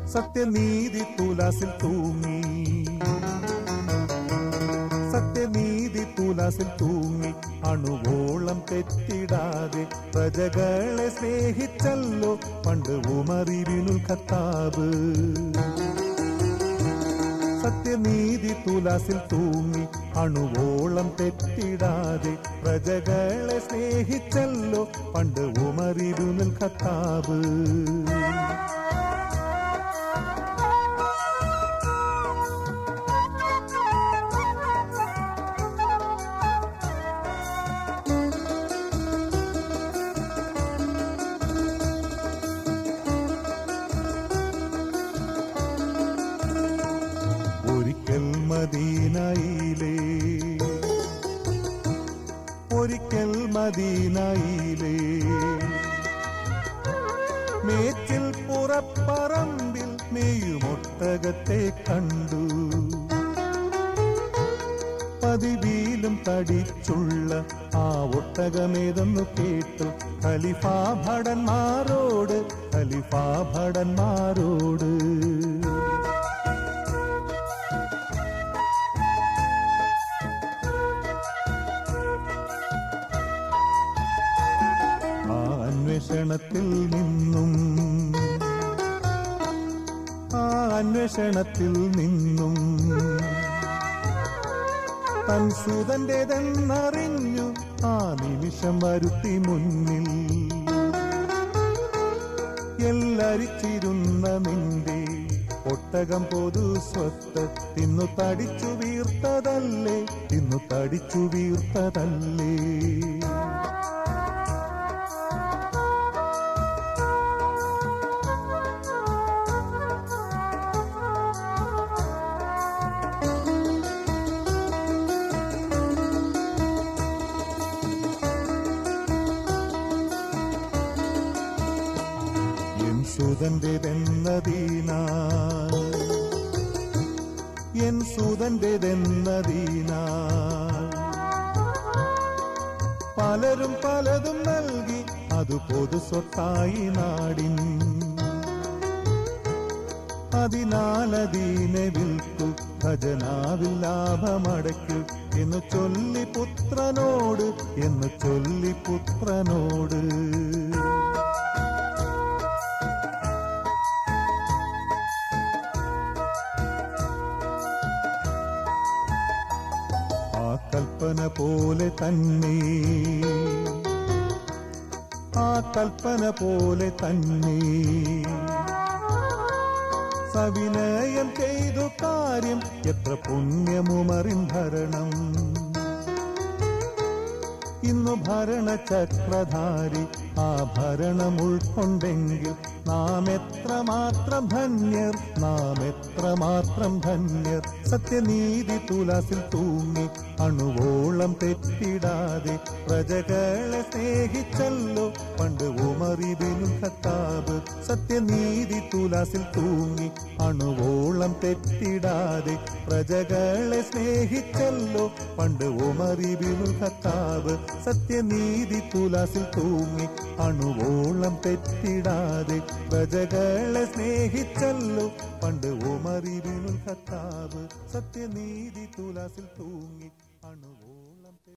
സത്യനീതി തുലാസിൽ തൂങ്ങി സത്യനീതി തുലാസിൽ തൂങ്ങി അണുവോളം തെറ്റിടാതെ പ്രജകളെ സ്നേഹിച്ചല്ലോ പണ്ട് ഉമറിവിനുൽ ഖത്താബ് സത്യനീതി തുലാസിൽ തൂങ്ങി അണുവോളം തെറ്റിടാതെ പ്രജകളെ സ്നേഹിച്ചല്ലോ പണ്ട് ഉമറിരുനിൽ ഖത്താബ് ഒരിക്കൽ മദീനയിലേ ഒരിക്കൽ മദീനയിലേ മേച്ചിൽ പുറപ്പറമ്പിൽ മേയുമൊട്ടകത്തെ കണ്ടു പതിവിയിലും തടിച്ചുള്ള ആ ഒട്ടകമേതെന്നു കേട്ടു ഖലിഫാ ഭടന്മാരോട് ഖലിഫാ ഭടന്മാരോട് ആ അന്വേഷണത്തിൽ നിന്നും ആ അന്വേഷണത്തിൽ നിന്നും തൻ സുതന്റേതെന്നറിഞ്ഞു ആ നിമിഷം വരുത്തി മുന്നിൽ എല്ലരിച്ചിരുന്ന നിന്റെ ഒട്ടകം പൊതു സ്വത്ത് തിന്നു തടിച്ചു വീർത്തതല്ലേ തിന്നു തടിച്ചു വീർത്തതല്ലേ എൻ സുതന്റേതെന്നതീന എൻ സുതന്റേതെന്നതീന പലരും പലതും നൽകി അത് പൊതു സ്വത്തായി നാടിൻ അതിനാലതീനെ വിൽക്കു ഖജനാവിൽ ലാഭമടയ്ക്കു എന്ന് ചൊല്ലി പുത്രനോട് എന്ന് ചൊല്ലി പുത്രനോട് ആ കൽപ്പന പോലെ തന്നെ ആ കൽപ്പന പോലെ തന്നെ സവിനയം ചെയ്തു കാര്യം എത്ര പുണ്യമുമറിൻ ഭരണം ഇന്നു ഭരണചക്രധാരി ആ ഭരണം ഉൾക്കൊണ്ടെങ്കിൽ നാം എത്രമാത്രം ധന്യർ നാം എത്രമാത്രം ധന്യർ സത്യനീതി തുലാസിൽ തൂങ്ങി അണുവോളം തെറ്റിടാതെ പ്രജകളെ സ്നേഹിച്ചല്ലോ പണ്ട് ഉമറിബിനുൽ ഖത്താബ് സത്യനീതി തുലാസിൽ തൂങ്ങി അണുവോളം തെറ്റിടാതെ പ്രജകളെ സ്നേഹിച്ചല്ലോ പണ്ട് ഉമറിബിനുൽ ഖത്താബ് സത്യനീതി തുലാസിൽ തൂങ്ങി അണുവോളം തെറ്റിടാതെ പ്രജകളെ സ്നേഹിച്ചല്ലോ പണ്ട് ഉമറിബിനുൽ ഖത്താബ് സത്യനീതി തുലാസിൽ തൂങ്ങി അണുവോളം